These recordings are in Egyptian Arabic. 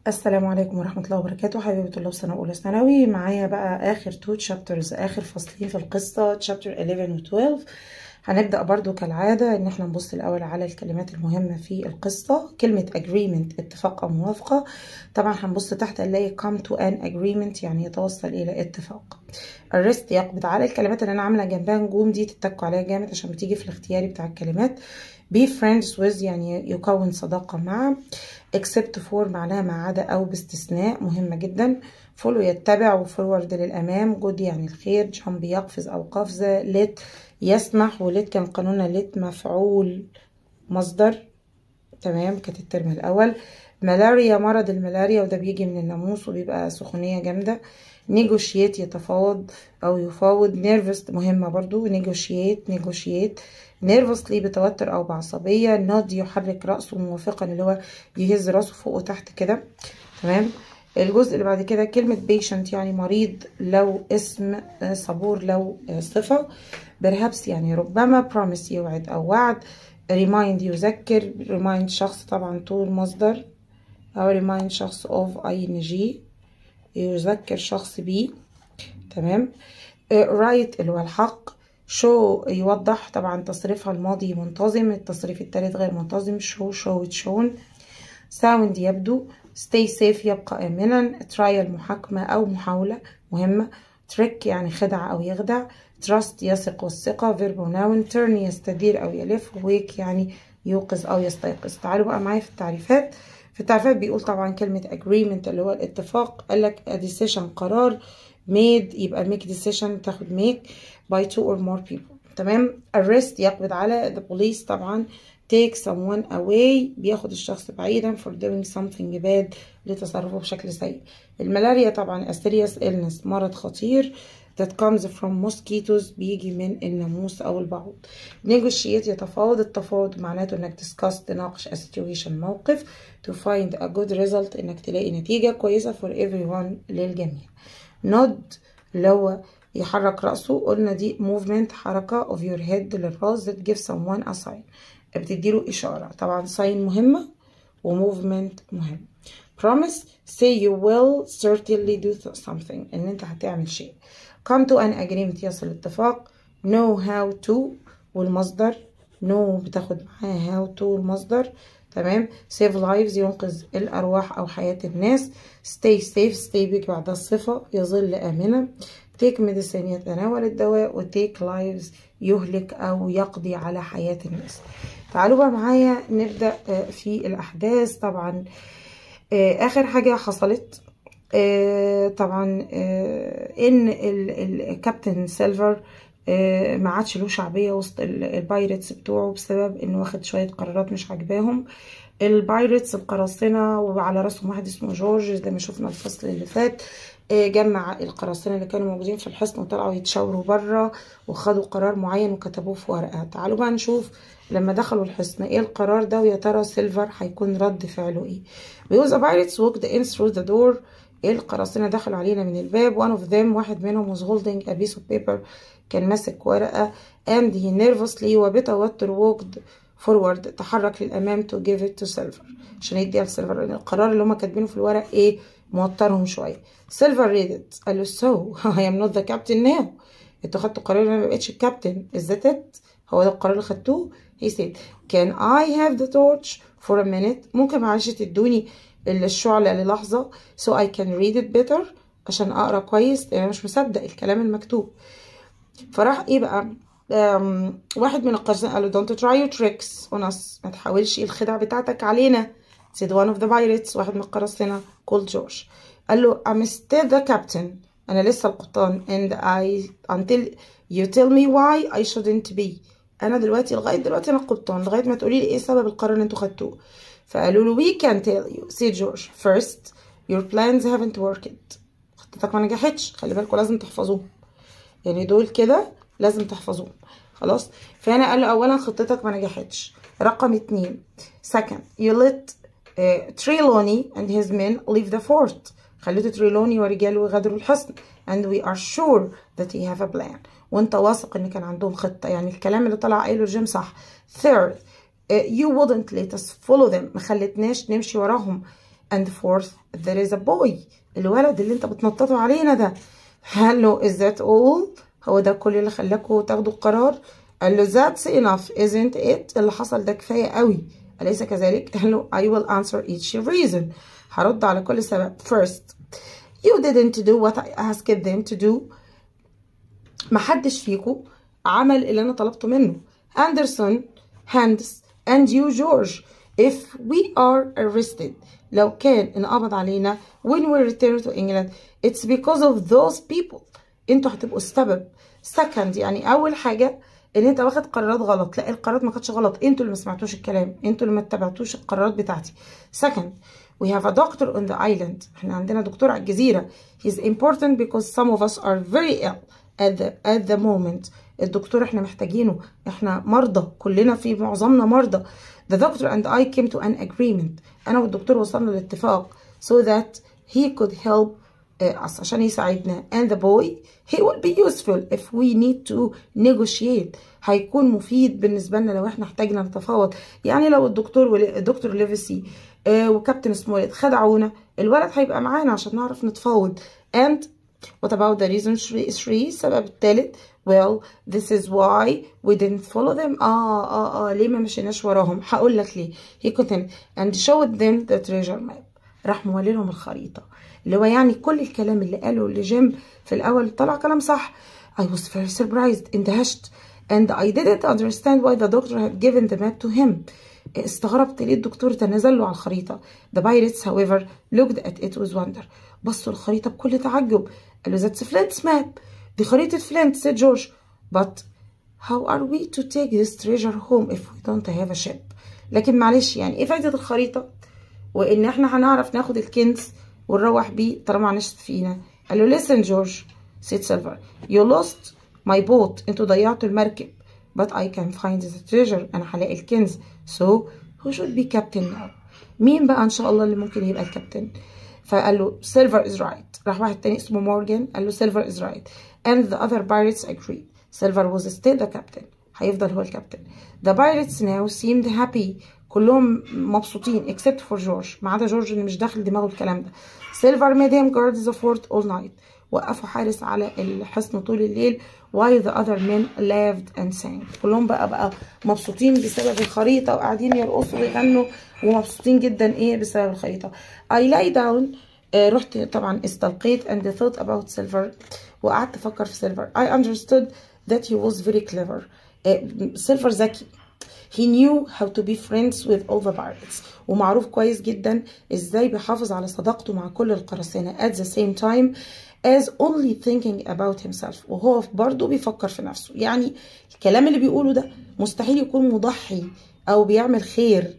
السلام عليكم ورحمة الله وبركاته حبيبي طلاب سنة أولى ثانوي معايا بقى آخر تو تشابترز آخر فصلين في القصة تشابتر 11 و 12 هنبدأ برضو كالعادة إن احنا نبص الأول على الكلمات المهمة في القصة كلمة agreement اتفاق أو موافقة طبعا هنبص تحت نلاقي come to an agreement يعني يتوصل إلى اتفاق arrest يقبض على الكلمات اللي أنا عاملة جنبها نجوم دي تتكوا عليها جامد عشان بتيجي في الاختياري بتاع الكلمات be friends with يعني يكون صداقة مع except for معناها ما عدا أو باستثناء مهمة جدا follow يتبع وفورورد للأمام good يعني الخير jump يقفز أو قفزة let يسمح وليت كان قانوننا ليت مفعول مصدر تمام كانت الترم الأول ملاريا مرض الملاريا وده بيجي من الناموس وبيبقى سخونية جامدة نيجوشيت يتفاوض أو يفاوض نيرفس مهمة برضو نيجوشيت نيجوشيت نيرفسلي بتوتر أو بعصبية نود يحرك رأسه موافقا اللي هو يهز راسه فوق وتحت كده تمام الجزء اللي بعد كده كلمة patient يعني مريض لو اسم صبور لو صفة perhaps يعني ربما promise يوعد أو وعد remind يذكر remind شخص طبعا طول مصدر أو remind شخص of ing يذكر شخص بيه تمام right اللي هو الحق show يوضح طبعا تصريفها الماضي منتظم التصريف الثالث غير منتظم show show shown sound يبدو stay safe يبقى آمنا trial محاكمة أو محاولة مهمة trick يعني خدع أو يخدع trust يثق والثقة verb noun turn يستدير أو يلف wake يعني يوقظ أو يستيقظ تعالوا بقى معايا في التعريفات في التعريفات بيقول طبعا كلمة agreement اللي هو الاتفاق قال لك a decision قرار made يبقى make decision تاخد make by two or more people تمام arrest يقبض على the police طبعا take someone away بياخد الشخص بعيدا for doing something bad لتصرفه بشكل سيء الملاريا طبعا a serious illness مرض خطير that comes from mosquitoes بيجي من الناموس أو البعوض negotiate يتفاوض التفاوض معناته انك discuss تناقش a situation موقف to find a good result انك تلاقي نتيجة كويسة for everyone للجميع nod اللي هو يحرك رأسه قلنا دي movement حركة of your head للراس that gives someone a sign بتديله إشارة طبعا sign مهمة وmovement مهم promise say you will certainly do something إن أنت هتعمل شيء come to an agreement يصل اتفاق know how to والمصدر know بتاخد معاها how to المصدر تمام save lives ينقذ الأرواح أو حياة الناس stay safe stay بيجي بعدها الصفة يظل آمنا take medicine يتناول الدواء و take lives يهلك أو يقضي على حياة الناس تعالوا بقى معايا نبدأ في الأحداث طبعا آخر حاجة حصلت طبعا إن الكابتن سيلفر ما عادش له شعبية وسط البايرتس بتوعه بسبب إنه واخد شوية قرارات مش عاجباهم البايرتس القراصنة وعلى راسهم واحد اسمه جورج زي ما شفنا الفصل اللي فات جمع القراصنة اللي كانوا موجودين في الحصن وطلعوا يتشاوروا بره وخدوا قرار معين وكتبوه في ورقة تعالوا بقى نشوف لما دخلوا الحصن ايه القرار ده ويا ترى سيلفر هيكون رد فعله ايه بيقول the pirates walked in through the door ايه القراصنة دخلوا علينا من الباب one of them واحد منهم was holding a piece of paper كان ماسك ورقة and he nervously وبتوتر walked forward تحرك للأمام to give it to silver عشان يديها لسيلفر القرار اللي هما كاتبينه في الورق ايه موترهم شوية سيلفر ريدت قال له so I am not the captain now انتوا خدتوا قرار انا ما بقتش الكابتن is that it هو ده القرار اللي خدتوه he said can I have the torch for a minute ممكن معلش تدوني الشعلة للحظة so I can read it better عشان اقرا كويس انا مش مصدق الكلام المكتوب فراح ايه بقى واحد من القراصنة قال له don't try your tricks on us ما تحاولش الخدع بتاعتك علينا said one of the pirates واحد من القراصنة called George قال له I'm still the captain أنا لسه القبطان and I until you tell me why I shouldn't be أنا دلوقتي لغاية دلوقتي أنا القبطان لغاية ما تقولي لي إيه سبب القرار اللي أنتوا خدتوه فقالوا له we can tell you said George first your plans haven't worked خطتك ما نجحتش خلي بالكوا لازم تحفظوهم يعني دول كده لازم تحفظوهم خلاص فهنا قال له أولا خطتك ما نجحتش رقم اتنين second you let uh, Trelawney and his men leave the fort خليته تريلوني ورجاله يغادروا الحصن and we are sure that he have a plan وانت واثق ان كان عندهم خطة يعني الكلام اللي طلع قايله جيم صح third uh, you wouldn't let us follow them ما خلتناش نمشي وراهم and fourth there is a boy الولد اللي انت بتنططوا علينا ده قال له is that all هو ده كل اللي خلاكوا تاخدوا القرار قال له that's enough isn't it اللي حصل ده كفاية قوي أليس كذلك قال له I will answer each reason هرد على كل سبب first you didn't do what I asked them to do محدش فيكم عمل اللي أنا طلبته منه Anderson Hans and you George if we are arrested لو كان انقبض علينا when we return to England it's because of those people انتوا هتبقوا السبب second يعني اول حاجة ان انت واخد قرارات غلط لا القرارات ما كانتش غلط انتوا اللي ما سمعتوش الكلام انتوا اللي ما اتبعتوش القرارات بتاعتي second we have a doctor on the island احنا عندنا دكتور على الجزيرة he's important because some of us are very ill at the, at the moment الدكتور احنا محتاجينه احنا مرضى كلنا في معظمنا مرضى the doctor and I came to an agreement انا والدكتور وصلنا لاتفاق so that he could help us عشان يساعدنا and the boy he will be useful if we need to negotiate هيكون مفيد بالنسبة لنا لو احنا احتاجنا نتفاوض يعني لو الدكتور ول... الدكتور ليفسي آه وكابتن سمولت خدعونا الولد هيبقى معانا عشان نعرف نتفاوض and what about the reason three السبب الثالث well this is why we didn't follow them اه اه اه ليه ما مشيناش وراهم هقول لك ليه he continued and showed them the treasure map راح مولي لهم الخريطه اللي هو يعني كل الكلام اللي قاله لجيم في الاول طلع كلام صح I was very surprised اندهشت and I didn't understand why the doctor had given the map to him استغربت ليه الدكتور تنازل له على الخريطة the pirates however looked at it with wonder بصوا الخريطة بكل تعجب قالوا that's Flint's map دي خريطة فلينت said جورج but how are we to take this treasure home if we don't have a ship لكن معلش يعني ايه فايدة الخريطة وان احنا هنعرف ناخد الكنز ونروح بيه طالما معناش سفينة قال له listen جورج said سيلفر you lost my boat انتوا ضيعتوا المركب but I can find the treasure انا هلاقي الكنز so who should be captain now مين بقى ان شاء الله اللي ممكن يبقى الكابتن فقال له سيلفر is right راح واحد تاني اسمه مورجان قال له سيلفر is right and the other pirates agreed سيلفر was still the captain هيفضل هو الكابتن the pirates now seemed happy كلهم مبسوطين except for جورج ما عدا جورج اللي مش داخل دماغه الكلام ده سيلفر made him guard the fort all night وقفوا حارس على الحصن طول الليل while the other men laughed and sang كلهم بقى بقى مبسوطين بسبب الخريطة وقاعدين يرقصوا ويغنوا ومبسوطين جدا ايه بسبب الخريطة I lay down آه رحت طبعا استلقيت and thought about silver وقعدت افكر في سيلفر I understood that he was very clever سيلفر ذكي he knew how to be friends with all the pirates ومعروف كويس جدا ازاي بيحافظ على صداقته مع كل القراصنة at the same time as only thinking about himself وهو برضه بيفكر في نفسه يعني الكلام اللي بيقوله ده مستحيل يكون مضحي او بيعمل خير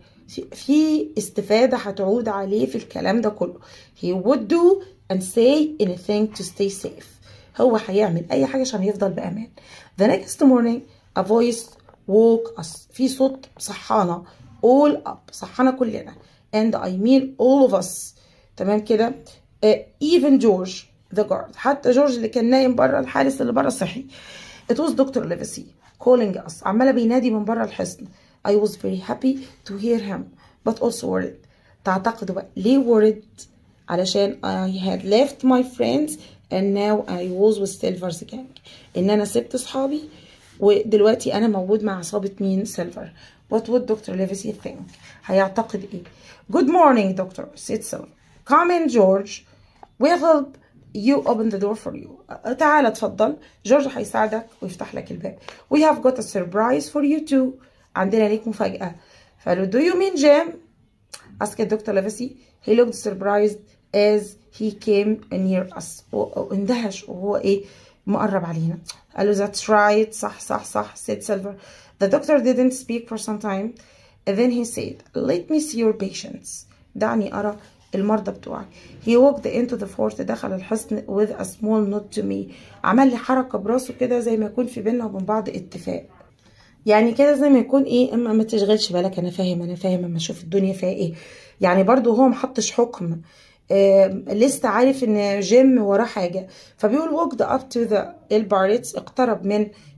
في استفادة هتعود عليه في الكلام ده كله he would do and say anything to stay safe هو هيعمل اي حاجة عشان يفضل بامان the next morning a voice woke us في صوت صحانا all up صحانا كلنا and I mean all of us تمام كده uh, even George the guard حتى جورج اللي كان نايم بره الحارس اللي بره صحي it was Dr. Livesey calling us عماله بينادي من بره الحصن I was very happy to hear him but also worried تعتقدوا بقى ليه worried علشان I had left my friends and now I was with Silver's gang ان انا سبت صحابي ودلوقتي انا موجود مع عصابة مين سيلفر what would Dr. Livesey think هيعتقد ايه good morning doctor said Silver come in George we'll help you open the door for you تعال اتفضل جورج هيساعدك ويفتح لك الباب we have got a surprise for you too عندنا ليك مفاجأة فقالوا do you mean Jim asked Dr. Livesey he looked surprised as he came near us واندهش وهو ايه مقرب علينا قال له that's right صح صح صح said Silver the doctor didn't speak for some time and then he said let me see your patients دعني أرى المرضى بتوعك he walked into the fort دخل الحصن with a small note to me عمل لي حركة براسه كده زي ما يكون في بيننا وبين بعض اتفاق يعني كده زي ما يكون ايه اما ما تشغلش بالك انا فاهم انا فاهم اما اشوف الدنيا فيها ايه يعني برضو هو محطش حكم آه لسه عارف ان جيم وراه حاجه فبيقول ووكد اب تو ذا الباريتس اقترب من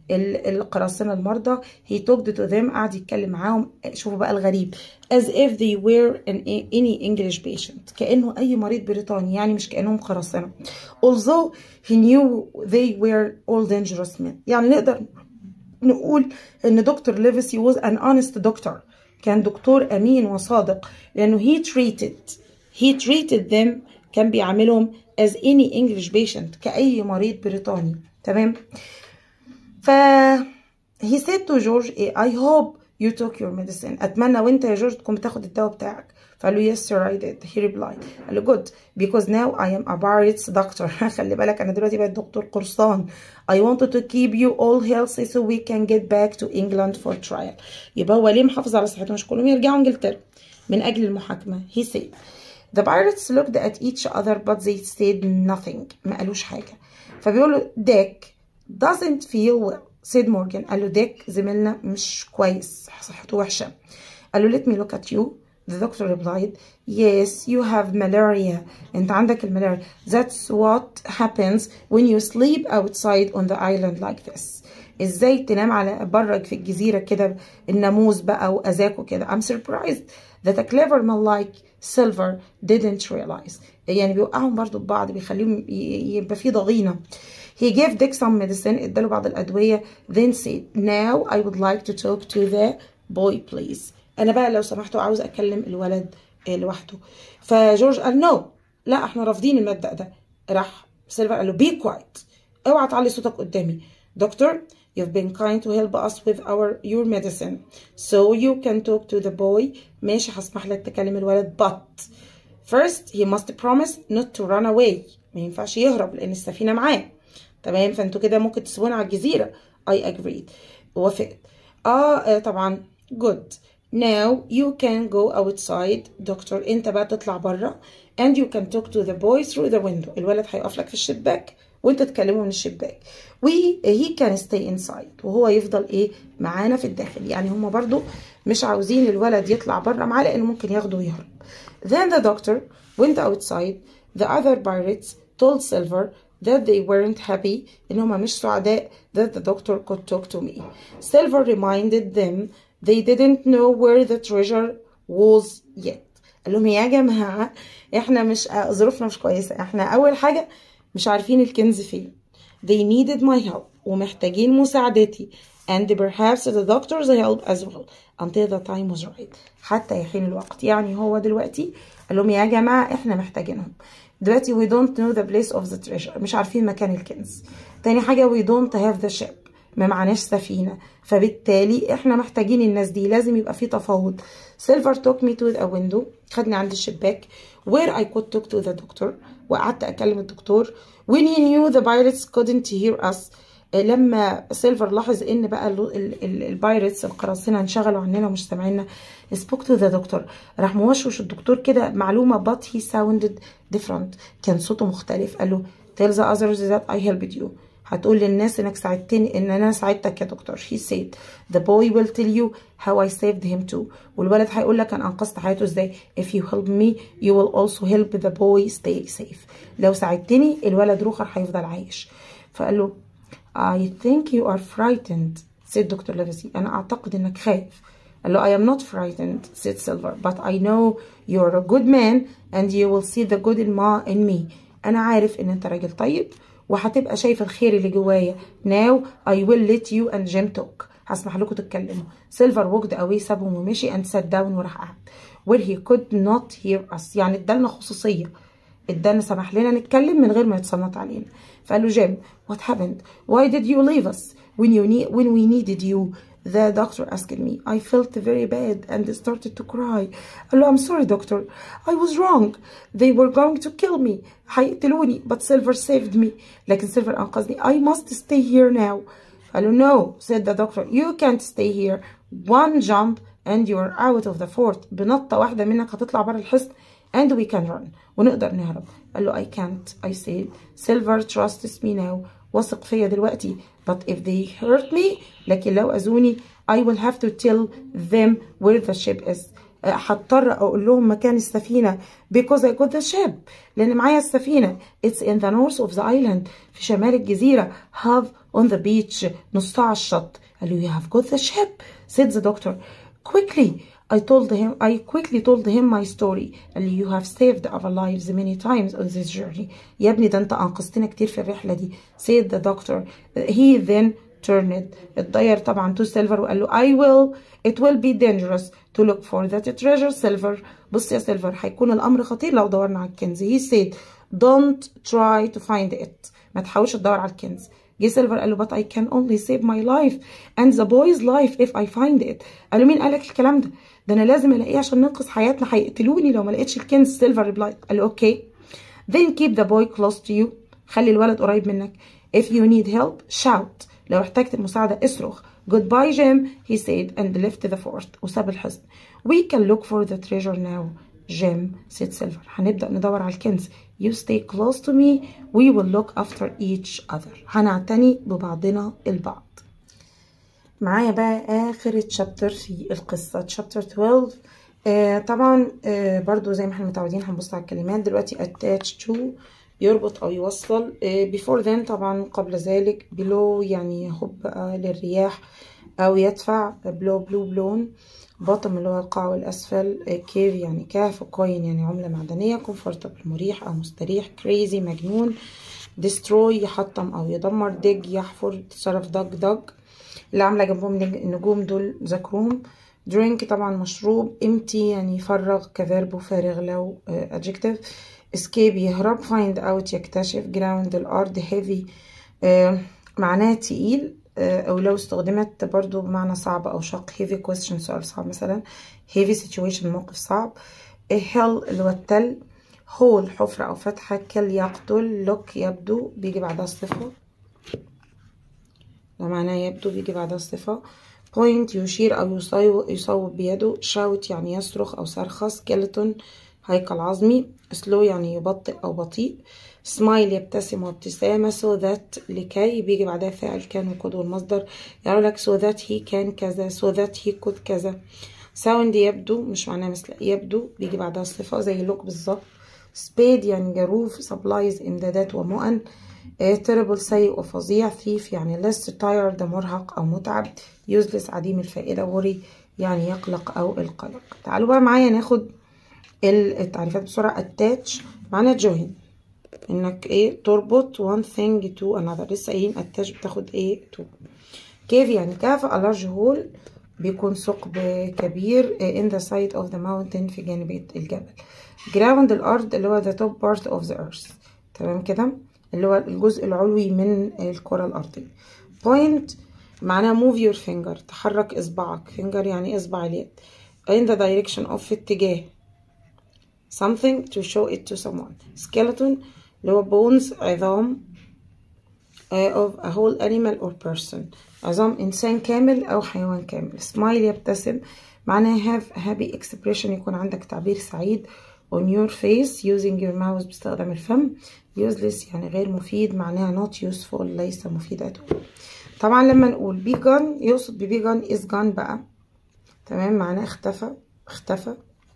القراصنة المرضى he talked to them قعد يتكلم معاهم شوفوا بقى الغريب as if they were an any English patient كأنه أي مريض بريطاني يعني مش كأنهم قراصنة although he knew they were all dangerous men يعني نقدر نقول ان دكتور ليفيسي was an honest doctor كان دكتور امين وصادق لانه he treated he treated them كان بيعاملهم as any English patient كأي مريض بريطاني تمام ف he said to George I hope you took your medicine أتمنى وأنت يا جورج تكون بتاخد الدواء بتاعك فقال له yes sir I did he replied قال له good because now I am a pirates doctor خلي بالك أنا دلوقتي بقيت دكتور قرصان I wanted to keep you all healthy so we can get back to England for trial يبقى هو ليه محافظ على صحتهم مش كلهم يرجعوا إنجلترا من أجل المحاكمة he said The pirates looked at each other but they said nothing ما قالوش حاجة فبيقولوا Dick doesn't feel well said Morgan قال له ديك زميلنا مش كويس صحته وحشة قال له let me look at you the doctor replied yes you have malaria انت عندك الملاريا that's what happens when you sleep outside on the island like this ازاي تنام على برج في الجزيرة كده الناموس بقى وأذاك وكده I'm surprised that a clever man like Silver didn't realize يعني بيوقعهم برضو ببعض بيخليهم يبقى في ضغينة He gave Dick some medicine اداله بعض الأدوية then said now I would like to talk to the boy please أنا بقى لو سمحتوا عاوز أكلم الولد لوحده فجورج قال no لا احنا رافضين المبدأ ده راح سيلفر قال له be quiet اوعى تعلي صوتك قدامي دكتور You've been kind to help us with our your medicine. So you can talk to the boy. ماشي هسمح لك تكلم الولد but first he must promise not to run away. ما ينفعش يهرب لأن السفينة معاه. تمام فانتوا كده ممكن تسيبونا على الجزيرة. I agreed. وافقت. اه طبعا good. Now you can go outside دكتور انت بقى تطلع بره and you can talk to the boy through the window. الولد هيقف لك في الشباك وانت تكلمه من الشباك و he can stay inside وهو يفضل ايه معانا في الداخل يعني هم برضو مش عاوزين الولد يطلع بره معاه لانه ممكن ياخده ويهرب then the doctor went outside the other pirates told Silver that they weren't happy ان هم مش سعداء that the doctor could talk to me Silver reminded them they didn't know where the treasure was yet قال لهم يا جماعة احنا مش ظروفنا مش كويسة احنا اول حاجة مش عارفين الكنز فين they needed my help ومحتاجين مساعدتي and perhaps the doctor's help as well until the time was right حتى يحين الوقت يعني هو دلوقتي قال لهم يا جماعة احنا محتاجينهم دلوقتي we don't know the place of the treasure مش عارفين مكان الكنز تاني حاجة we don't have the ship ما معناش سفينة فبالتالي احنا محتاجين الناس دي لازم يبقى في تفاوض سيلفر توك مي تو ذا ويندو خدني عند الشباك where I could talk to the doctor وقعدت اكلم الدكتور when he knew the pirates couldn't hear us لما سيلفر لاحظ ان بقى البايرتس القراصنة انشغلوا عننا ومش سامعيننا spoke to the doctor راح موشوش الدكتور كده معلومة but he sounded different كان صوته مختلف قال له tell the others that I helped you هتقول للناس انك ساعدتني ان انا ساعدتك يا دكتور he said the boy will tell you how I saved him too والولد هيقول لك انا انقذت حياته ازاي if you help me you will also help the boy stay safe لو ساعدتني الولد روخر هيفضل عايش فقال له I think you are frightened said دكتور لافيسي انا اعتقد انك خايف قال له I am not frightened said Silver but I know you are a good man and you will see the good in, ma in me انا عارف ان انت راجل طيب وهتبقى شايف الخير اللي جوايا now I will let you and Jim talk هسمح لكم تتكلموا سيلفر walked away سابهم ومشي and sat down وراح قعد where he could not hear us يعني ادالنا خصوصية ادالنا سمح لنا نتكلم من غير ما يتصنت علينا فقال له جيم what happened why did you leave us when you need when we needed you The doctor asked me. I felt very bad and started to cry. قال له I'm sorry doctor. I was wrong. They were going to kill me. هيقتلوني but Silver saved me. لكن سيلفر أنقذني. I must stay here now. قال له no said the doctor. You can't stay here. One jump and you're out of the fort. بنطة واحدة منك هتطلع بره الحصن and we can run. ونقدر نهرب. قال له I can't. I said Silver trusts me now. واثق فيا دلوقتي but if they hurt me لكن لو أذوني I will have to tell them where the ship is هضطر اقول لهم مكان السفينه because I got the ship لان معايا السفينه it's in the north of the island في شمال الجزيره have on the beach نصها على الشط قال له you have got the ship said the doctor quickly I told him I quickly told him my story قال لي you have saved our lives many times on this journey يا ابني ده انت انقذتنا كتير في الرحله دي said the doctor he then turned اتضير طبعا to silver وقال له I will it will be dangerous to look for that treasure silver بص يا سيلفر هيكون الامر خطير لو دورنا على الكنز he said don't try to find it ما تحاولش تدور على الكنز جه سيلفر قال له but I can only save my life and the boy's life if I find it قال له مين قال لك الكلام ده ده انا لازم الاقيه عشان ننقذ حياتنا هيقتلوني لو ما لقيتش الكنز سيلفر ريبلاي قال له اوكي then keep the boy close to you خلي الولد قريب منك if you need help shout لو احتجت المساعدة اصرخ goodbye Jim he said and left the fort وساب الحصن we can look for the treasure now Jim said Silver هنبدأ ندور على الكنز you stay close to me we will look after each other هنعتني ببعضنا البعض معايا بقى آخر تشابتر في القصة تشابتر 12 آه طبعا آه برضو زي ما احنا متعودين هنبص على الكلمات دلوقتي attach to يربط أو يوصل آه before then طبعا قبل ذلك below يعني يهب بقى للرياح أو يدفع blow blue blown bottom اللي هو القاع والأسفل كيف يعني كاف وكوين يعني عملة معدنية comfortable مريح أو مستريح crazy مجنون destroy يحطم أو يدمر dig يحفر تصرف dug dug اللي عاملة جنبهم النجوم دول ذكروهم drink طبعا مشروب empty يعني يفرغ كفيرب فارغ لو adjective escape يهرب find out يكتشف ground الأرض heavy معناه تقيل أو لو استخدمت برضو بمعنى صعب أو شق heavy question سؤال صعب مثلا heavy situation موقف صعب hell اللي هو التل hole حفرة أو فتحة كل يقتل look يبدو بيجي بعدها الصفة ده معناه يبدو بيجي بعدها الصفة point يشير أو يصوب بيده shout يعني يصرخ أو صرخة skeleton هيكل عظمي slow يعني يبطئ أو بطيء smile يبتسم وابتسامة so that لكي بيجي بعدها فاعل كان وقود والمصدر يقول لك so that he can كذا so that he could كذا sound يبدو مش معناه مثل يبدو بيجي بعدها الصفة زي look بالظبط spade يعني جروف supplies إمدادات ومؤن terrible سيء وفظيع thief يعني less tired مرهق أو متعب useless عديم الفائدة worry يعني يقلق أو القلق تعالوا بقى معايا ناخد التعريفات بسرعة attach معنى join انك ايه تربط one thing to another لسه قايلين attach بتاخد ايه to كيف يعني كهف a large hole بيكون ثقب كبير in the side of the mountain في جانب الجبل ground الأرض اللي هو the top part of the earth تمام كده اللي هو الجزء العلوي من الكرة الأرضية point معناه move your finger تحرك إصبعك finger يعني إصبع اليد in the direction of في اتجاه something to show it to someone skeleton اللي هو bones عظام uh, of a whole animal or person عظام إنسان كامل أو حيوان كامل smile يبتسم معناه have happy expression يكون عندك تعبير سعيد on your face using your mouth باستخدام الفم useless يعني غير مفيد معناها not useful ليس مفيد at all طبعا لما نقول be gone يقصد ب be gone is gone بقى تمام معناه اختفى اختفى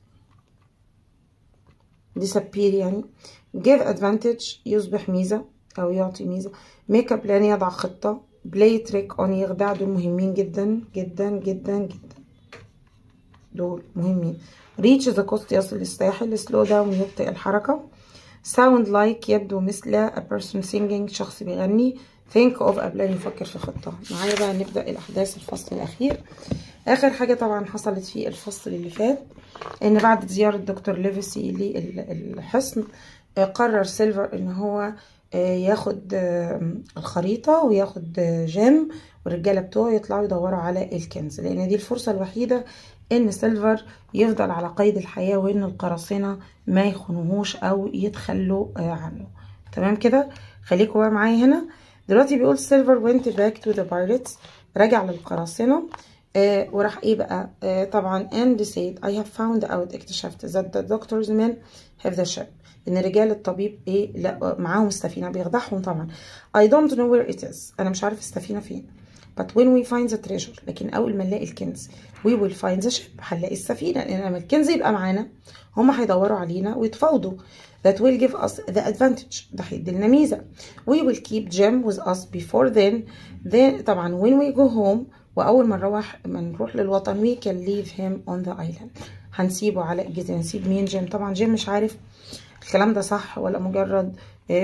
disappear يعني give advantage يصبح ميزة أو يعطي ميزة make a plan يضع خطة play trick on يخدع دول مهمين جدا جدا جدا جدا دول مهمين reach the coast يصل للساحل slow down يبطئ الحركة sound like يبدو مثل a person singing شخص بيغني think of a plan يفكر في خطة معايا بقى نبدأ الأحداث الفصل الأخير آخر حاجة طبعا حصلت في الفصل اللي فات إن بعد زيارة دكتور ليفيسي للحصن قرر سيلفر إن هو ياخد الخريطة وياخد جيم والرجالة بتوعه يطلعوا يدوروا على الكنز لأن دي الفرصة الوحيدة إن سيلفر يفضل على قيد الحياة وإن القراصنة ما يخونوهوش أو يتخلوا عنه تمام كده خليكوا بقى معايا هنا دلوقتي بيقول سيلفر went back to the pirates رجع للقراصنة آه وراح ايه بقى آه طبعا and said I have found out اكتشفت that the doctor's men have the ship ان رجال الطبيب ايه لا معاهم السفينه بيخدعهم طبعا I don't know where it is انا مش عارف السفينه فين but when we find the treasure لكن أول ما نلاقي الكنز we will find the ship هنلاقي السفينة لأن لما الكنز يبقى معانا هما هيدوروا علينا ويتفاوضوا that will give us the advantage ده هيديلنا ميزة we will keep Jim with us before then then طبعا when we go home وأول ما نروح ما نروح للوطن we can leave him on the island هنسيبه على الجزيرة نسيب مين جيم طبعا جيم مش عارف الكلام ده صح ولا مجرد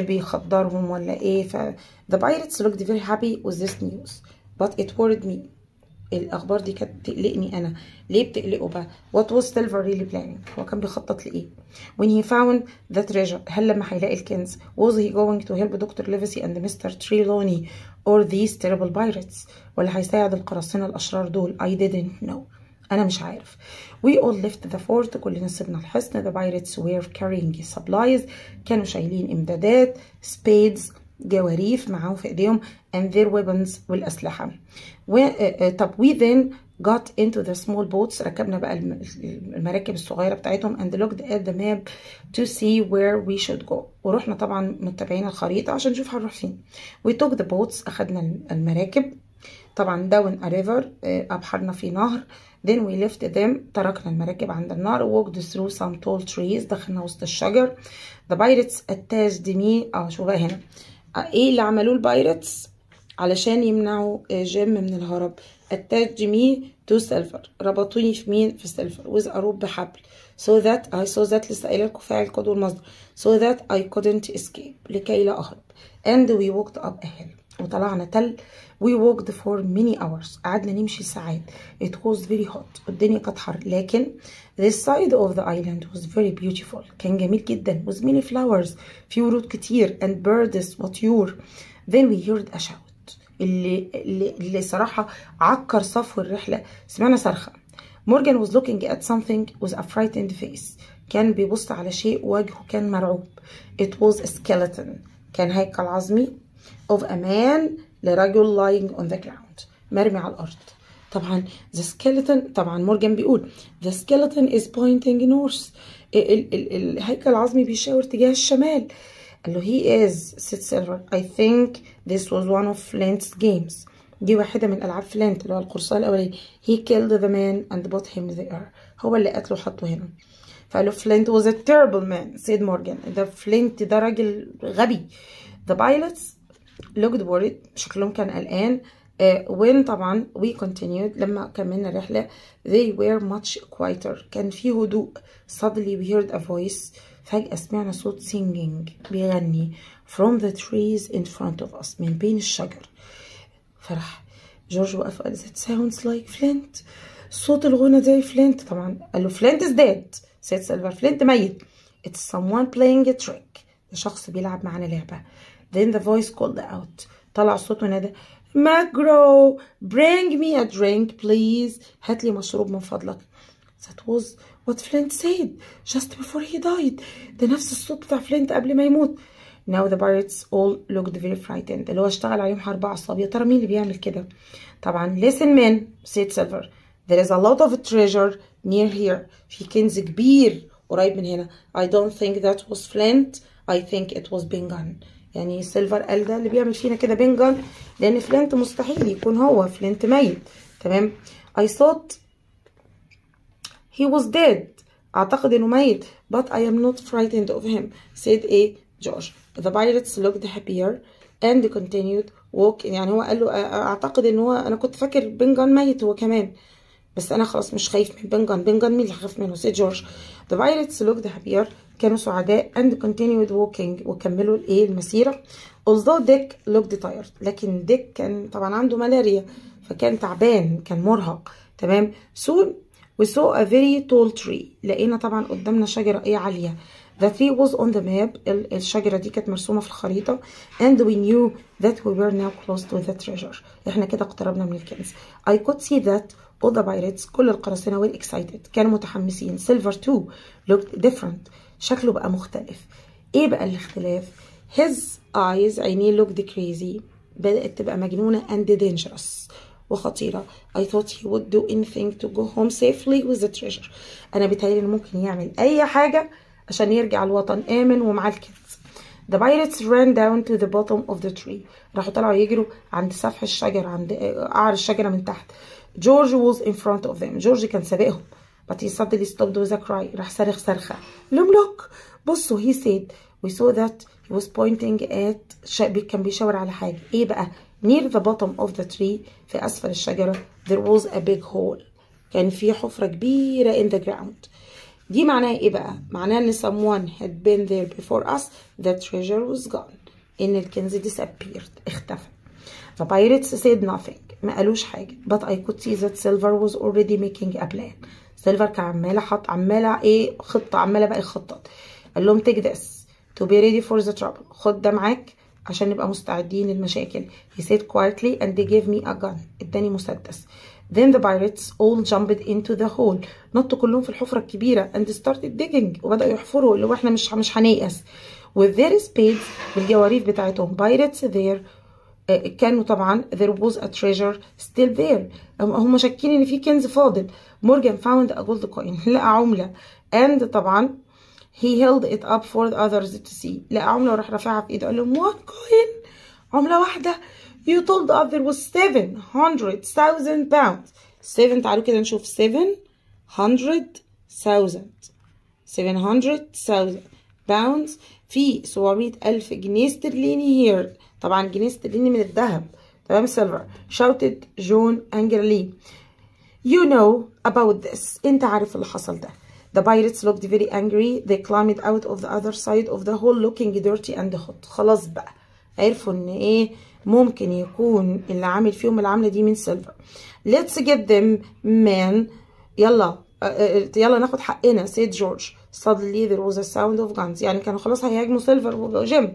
بيخدرهم ولا ايه ف the pirates looked very happy with this news but it worried me الاخبار دي كانت تقلقني انا ليه بتقلقه بقى what was silver really planning هو كان بيخطط لايه when he found the treasure هل لما هيلاقي الكنز was he going to help Dr. Livesey and Mr. Trelawney or these terrible pirates ولا هيساعد القراصنة الاشرار دول I didn't know أنا مش عارف. We all left the fort كلنا سيبنا الحصن. The pirates were carrying supplies كانوا شايلين إمدادات spades جواريف معاهم في إيديهم and their weapons والأسلحة. و, uh, طب we then got into the small boats ركبنا بقى المراكب الصغيرة بتاعتهم and looked at the map to see where we should go ورحنا طبعا متابعين الخريطة عشان نشوف هنروح فين. We took the boats أخدنا المراكب طبعا down a river أبحرنا في نهر then we left them تركنا المراكب عند النهر walked through some tall trees دخلنا وسط الشجر the pirates attached me اه شوف بقى هنا ايه اللي عملوه البايرتس علشان يمنعوا جيم من الهرب attached me to silver ربطوني في مين في silver with a rope بحبل so that I so that لسه قايله لكم فاعل قد والمصدر so that I couldn't escape لكي لا أهرب and we walked up a hill وطلعنا تل we walked for many hours قعدنا نمشي ساعات it was very hot والدنيا كانت حر لكن this side of the island was very beautiful كان جميل جدا with many flowers في ورود كتير and birds وطيور then we heard a shout اللي, اللي, اللي صراحة عكر صفو الرحلة سمعنا صرخة مورجان was looking at something with a frightened face كان بيبص على شيء وجهه كان مرعوب it was a skeleton كان هيكل عظمي of a man لرجل lying on the ground مرمي على الأرض طبعا the skeleton طبعا مورجان بيقول the skeleton is pointing north ال ال ال الهيكل العظمي بيشاور تجاه الشمال قال له he is said Silver I think this was one of Flint's games دي واحدة من ألعاب فلينت اللي هو القرصان الأولاني he killed the man and put him there هو اللي قتله وحطه هنا فقال له فلينت was a terrible man said مورجان ده فلينت ده راجل غبي the pilots looked worried شكلهم كان قلقان uh, when طبعا we continued لما كملنا الرحلة they were much quieter كان في هدوء suddenly we heard a voice فجأة سمعنا صوت singing بيغني from the trees in front of us من بين الشجر فرح جورج وقف قال that sounds like Flint صوت الغنى زي فلينت طبعا قال له فلينت is dead said سيلفر فلينت ميت it's someone playing a trick ده شخص بيلعب معانا لعبة then the voice called out طلع الصوت ونادى ماجرو bring me a drink please هات لي مشروب من فضلك that was what Flint said just before he died ده نفس الصوت بتاع فلينت قبل ما يموت now the pirates all looked very frightened اللي هو اشتغل عليهم حرب أعصاب يا ترى مين اللي بيعمل كده طبعا listen men said Silver there is a lot of treasure near here في كنز كبير قريب من هنا I don't think that was Flint I think it was Bingan يعني سيلفر قال ده اللي بيعمل فينا كده بنجان لان فلينت مستحيل يكون هو فلينت ميت تمام I thought he was dead اعتقد انه ميت but I am not frightened of him said a George the pirates looked happier and continued walking يعني هو قال له اعتقد ان هو انا كنت فاكر بنجان ميت هو كمان بس انا خلاص مش خايف من بنجان بنجان مين اللي هخاف منه سيد جورج the pirates looked happier كانوا سعداء and continued walking وكملوا الايه المسيره although Dick looked tired لكن ديك كان طبعا عنده ملاريا فكان تعبان كان مرهق تمام soon we saw a very tall tree لقينا طبعا قدامنا شجره ايه عاليه The tree was on the map الشجرة دي كانت مرسومة في الخريطة and we knew that we were now close to the treasure احنا كده اقتربنا من الكنز I could see that all the pirates كل القراصنة were excited كانوا متحمسين silver too looked different شكله بقى مختلف ايه بقى الاختلاف his eyes عينيه looked crazy بدأت تبقى مجنونة and dangerous وخطيرة I thought he would do anything to go home safely with the treasure أنا بيتهيألي إنه ممكن يعمل أي حاجة عشان يرجع الوطن آمن ومعاه الكنز The pirates ran down to the bottom of the tree راحوا طلعوا يجروا عند سفح الشجرة عند قعر الشجرة من تحت George was in front of them جورج كان سابقهم but he suddenly stopped with a cry راح صرخ صرخة لهم look بصوا he said we saw that he was pointing at كان بيشاور على حاجة ايه بقى near the bottom of the tree في أسفل الشجرة there was a big hole كان في حفرة كبيرة in the ground دي معناها ايه بقى معناها ان someone had been there before us the treasure was gone ان الكنز disappeared اختفى the pirates said nothing ما قالوش حاجة but I could see that Silver was already making a plan سيلفر كان عمالة حط عمالة ايه خطة عمالة بقى يخطط قال لهم take this to be ready for the trouble خد ده معاك عشان نبقى مستعدين للمشاكل he said quietly and they gave me a gun اداني مسدس then the pirates all jumped into the hole نطوا كلهم في الحفرة الكبيرة and started digging وبدأوا يحفروا اللي هو احنا مش مش هنيأس with their spades بالجواريف بتاعتهم pirates there كانوا طبعا there was a treasure still there هم شاكين ان في كنز فاضل مورجان found a gold coin لقى عملة and طبعا he held it up for the others to see لقى عملة وراح رافعها في ايده قال لهم one coin عملة واحدة you told us there was 700,000 pounds 7 تعالوا كده نشوف 700,000 700,000 pounds في 700 ألف جنيه استرليني here طبعا جنيه استرليني من الذهب تمام سيلفر shouted جون angrily you know about this انت عارف اللي حصل ده The pirates looked very angry. They climbed out of the other side of the hole looking dirty and hot. خلاص بقى عرفوا ان ايه ممكن يكون اللي عامل فيهم العملة دي من سيلفر. Let's get them man. يلا يلا ناخد حقنا said George. Suddenly there was a sound of guns. يعني كانوا خلاص هيهاجموا سيلفر وجيم.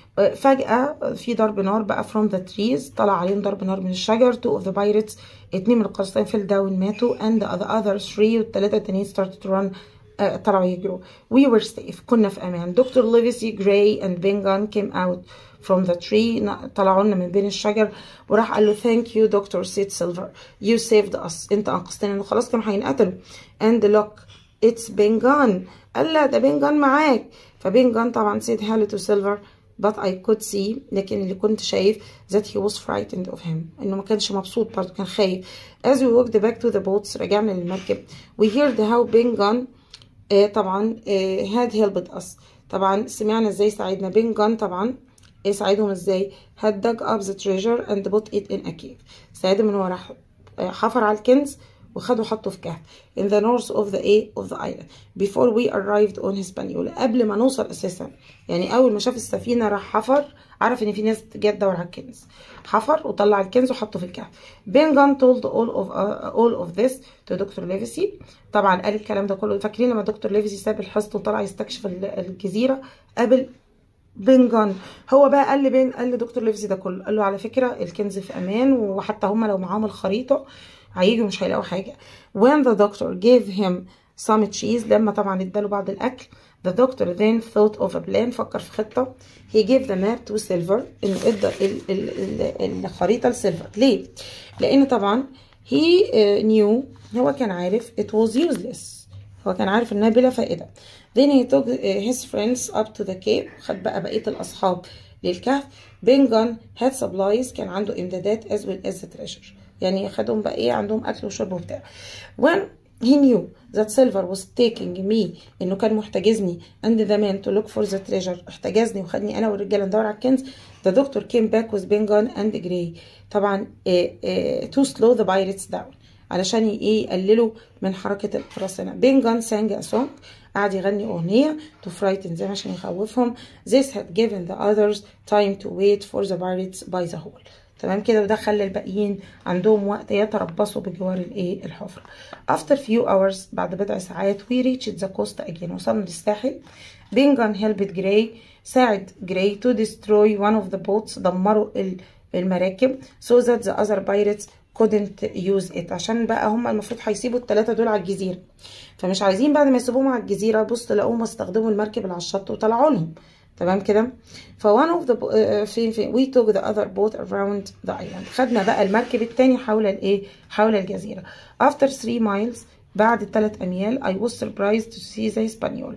فجأة في ضرب نار بقى from the trees طلع عليهم ضرب نار من الشجر two of the pirates اتنين من القرصين fell down ماتوا and the other three والتلاتة التانيين started to run uh, طلعوا يجروا we were safe كنا في أمان دكتور ليفيسي جراي and بنجان came out from the tree طلعوا لنا من بين الشجر وراح قال له thank you دكتور said silver you saved us انت انقذتنا انه خلاص كانوا هينقتلوا and look it's بنجان قال لا ده بنجان معاك فبنجان طبعا said hello to silver but I could see لكن اللي كنت شايف that he was frightened of him انه ما كانش مبسوط برضه كان خايف as we walked back to the boats رجعنا للمركب we heard how Bengan آه طبعا آه had helped us طبعا سمعنا ازاي ساعدنا بنجان طبعا آه ساعدهم ازاي had dug up the treasure and put it in a cave ساعدهم ان هو راح حفر على الكنز وخدوا حطه في كهف in the north of the A of the island before we arrived on Hispaniola قبل ما نوصل اساسا يعني اول ما شاف السفينه راح حفر عرف ان في ناس جت تدور على الكنز حفر وطلع الكنز وحطه في الكهف بنجان told all of uh, all of this to دكتور ليفيسي طبعا قال الكلام ده كله فاكرين لما دكتور ليفيسي ساب الحصن وطلع يستكشف الجزيره قابل بنجان هو بقى قال لبين قال لدكتور ليفيسي ده كله قال له على فكره الكنز في امان وحتى هم لو معاهم الخريطه هيجوا مش هيلاقوا حاجة when the doctor gave him some cheese لما طبعا اداله بعض الأكل the doctor then thought of a plan فكر في خطة he gave the map to silver انه ادى ال ال الخريطة لسيلفر ليه؟ لأن طبعا he knew هو كان عارف it was useless هو كان عارف انها بلا فائدة then he took his friends up to the cave خد بقى بقية الأصحاب للكهف بنجان had supplies كان عنده إمدادات as well as the treasure يعني خدهم بقى ايه عندهم اكل وشرب وبتاع when he knew that silver was taking me انه كان محتجزني and the man to look for the treasure احتجزني وخدني انا والرجاله ندور على الكنز the doctor came back with Bengan and Gray طبعا إيه إيه to slow the pirates down علشان ايه يقللوا من حركة القراصنة بنجان سانج a song قعد يغني أغنية to frighten them عشان يخوفهم this had given the others time to wait for the pirates by the hole تمام كده وده خلى الباقيين عندهم وقت يتربصوا بجوار الايه الحفره after few hours بعد بضع ساعات we reached the coast again وصلنا للساحل بنجان helped جراي ساعد جراي to destroy one of the boats دمروا المراكب so that the other pirates couldn't use it عشان بقى هم المفروض هيسيبوا الثلاثه دول على الجزيره فمش عايزين بعد ما يسيبوهم على الجزيره بص لقوهم استخدموا المركب اللي على الشط وطلعوا لهم تمام كده ف one of the uh, فين فين we took the other boat around the island خدنا بقى المركب التاني حول الايه حول الجزيره after three miles بعد الثلاث اميال I was surprised to see the Spaniel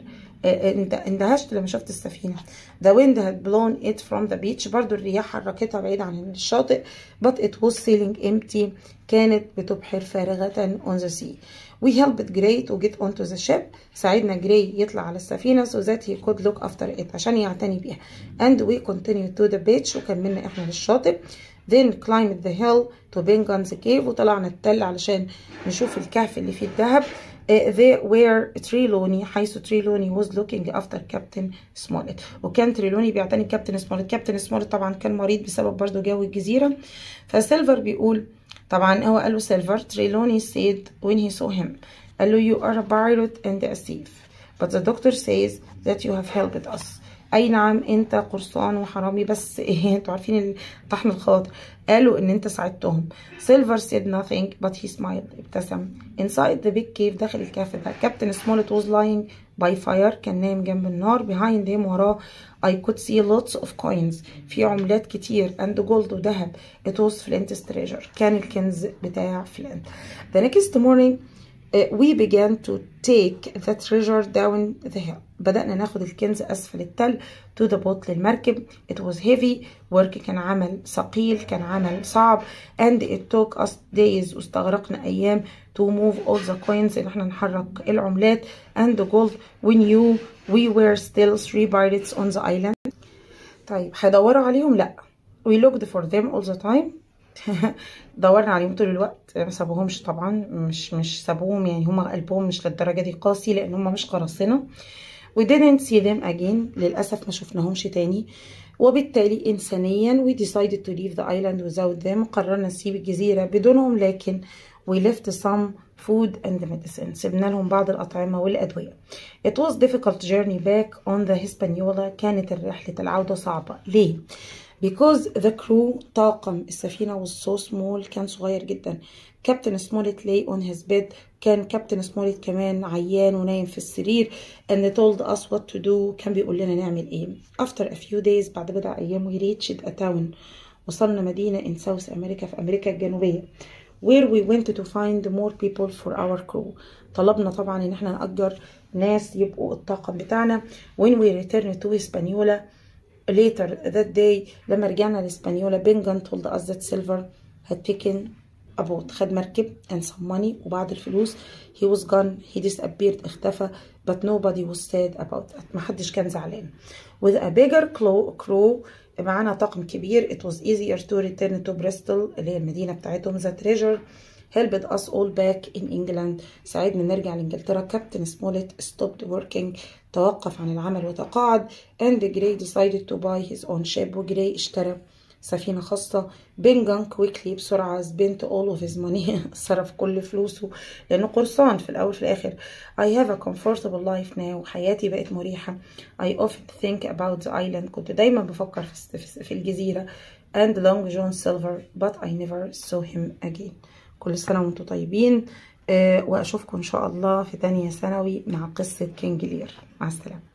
اندهشت لما شفت السفينة the wind had blown it from the beach برضو الرياح حركتها بعيد عن الشاطئ but it was sailing empty كانت بتبحر فارغة on the sea we helped Gray to get onto the ship ساعدنا جراي يطلع على السفينة so that he could look after it عشان يعتني بيها and we continued to the beach وكملنا احنا للشاطئ then climbed the hill to Bengon's cave وطلعنا التل علشان نشوف الكهف اللي فيه الذهب Uh, they were تريلوني حيث تريلوني was looking after كابتن سمولت وكان تريلوني بيعتني كابتن سمولت كابتن سمولت طبعا كان مريض بسبب برضه جو الجزيرة فسيلفر بيقول طبعا هو قال له سيلفر تريلوني said when he saw him قال له you are a pirate and a thief but the doctor says that you have helped us اي نعم انت قرصان وحرامي بس ايه انتوا عارفين طحن الخاطر قالوا ان انت ساعدتهم سيلفر said nothing but he smiled ابتسم inside the big cave داخل الكهف ده كابتن سمولت was lying by fire كان نايم جنب النار behind him وراه I could see lots of coins في عملات كتير and gold وذهب it was Flint's treasure كان الكنز بتاع فلنت the next morning uh, we began to take the treasure down the hill بدأنا ناخد الكنز أسفل التل to the boat للمركب it was heavy work كان عمل ثقيل كان عمل صعب and it took us days واستغرقنا أيام to move all the coins إن احنا نحرك العملات and the gold we knew we were still three pirates on the island طيب هيدوروا عليهم لأ we looked for them all the time دورنا عليهم طول الوقت ما سابوهمش طبعا مش مش سابوهم يعني هما قلبهم مش للدرجه دي قاسي لان هما مش قراصنه we didn't see them again للاسف ما شفناهمش تاني وبالتالي انسانيا we decided to leave the island without them قررنا نسيب الجزيره بدونهم لكن we left some food and medicine سيبنا لهم بعض الأطعمة والأدوية it was difficult journey back on the Hispaniola كانت رحلة العودة صعبة ليه؟ because the crew طاقم السفينة was so small كان صغير جدا كابتن سمولت lay on his bed كان كابتن سمولت كمان عيان ونايم في السرير and told us what to do كان بيقول لنا نعمل ايه after a few days بعد بضع ايام we reached a town وصلنا مدينة in South America في أمريكا الجنوبية where we went to find more people for our crew طلبنا طبعا ان احنا نأجر ناس يبقوا الطاقم بتاعنا when we returned to Hispaniola later that day لما رجعنا لإسبانيولا بنجان told us that Silver had taken a boat خد مركب and some money وبعد الفلوس he was gone he disappeared اختفى but nobody was sad about that محدش كان زعلان with a bigger crew معانا طاقم كبير it was easier to return to Bristol اللي هي المدينة بتاعتهم the treasure helped us all back in England ساعدنا نرجع لإنجلترا كابتن سمولت stopped working توقف عن العمل وتقاعد and Gray decided to buy his own ship وجراي اشترى سفينة خاصة بنجان كويكلي بسرعة spent all of his money صرف كل فلوسه لأنه قرصان في الأول في الآخر I have a comfortable life now حياتي بقت مريحة I often think about the island كنت دايما بفكر في الجزيرة and Long John Silver but I never saw him again كل سنة وانتم طيبين أه وأشوفكم إن شاء الله في تانية ثانوي مع قصة كينج لير مع السلامة